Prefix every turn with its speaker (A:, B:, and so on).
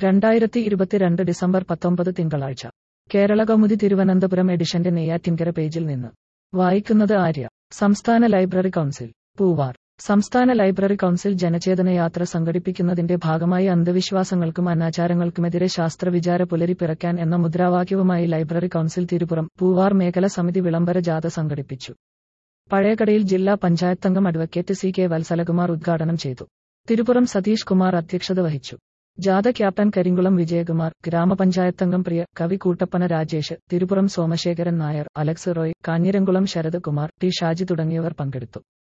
A: രണ്ടായിരത്തി ഇരുപത്തിരണ്ട് ഡിസംബർ പത്തൊമ്പത് തിങ്കളാഴ്ച കേരള കൗമുദി തിരുവനന്തപുരം എഡിഷന്റെ നെയ്യാറ്റിൻകര പേജിൽ നിന്ന് വായിക്കുന്നത് ആര്യ സംസ്ഥാന ലൈബ്രറി കൗൺസിൽ പൂവാർ സംസ്ഥാന ലൈബ്രറി കൗൺസിൽ ജനചേതനയാത്ര സംഘടിപ്പിക്കുന്നതിന്റെ ഭാഗമായി അന്ധവിശ്വാസങ്ങൾക്കും അനാചാരങ്ങൾക്കുമെതിരെ ശാസ്ത്രവിചാര പുലരിപ്പിറക്കാൻ എന്ന മുദ്രാവാക്യവുമായി ലൈബ്രറി കൗൺസിൽ തിരുപുറം പൂവാർ മേഖല സമിതി വിളംബര ജാഥ സംഘടിപ്പിച്ചു പഴയകടയിൽ ജില്ലാ പഞ്ചായത്തംഗം അഡ്വക്കേറ്റ് സി കെ വത്സലകുമാർ ഉദ്ഘാടനം ചെയ്തു തിരുപുറം സതീഷ് കുമാർ അധ്യക്ഷത വഹിച്ചു ജാഥ ക്യാപ്റ്റൻ കരിങ്കുളം വിജയകുമാർ ഗ്രാമപഞ്ചായത്തംഗം പ്രിയ കവി കൂട്ടപ്പന രാജേഷ് തിരുപുറം സോമശേഖരൻ നായർ അലക്സ് റോയ് കാഞ്ഞിരംകുളം ശരത് കുമാർ ടി ഷാജി തുടങ്ങിയവർ പങ്കെടുത്തു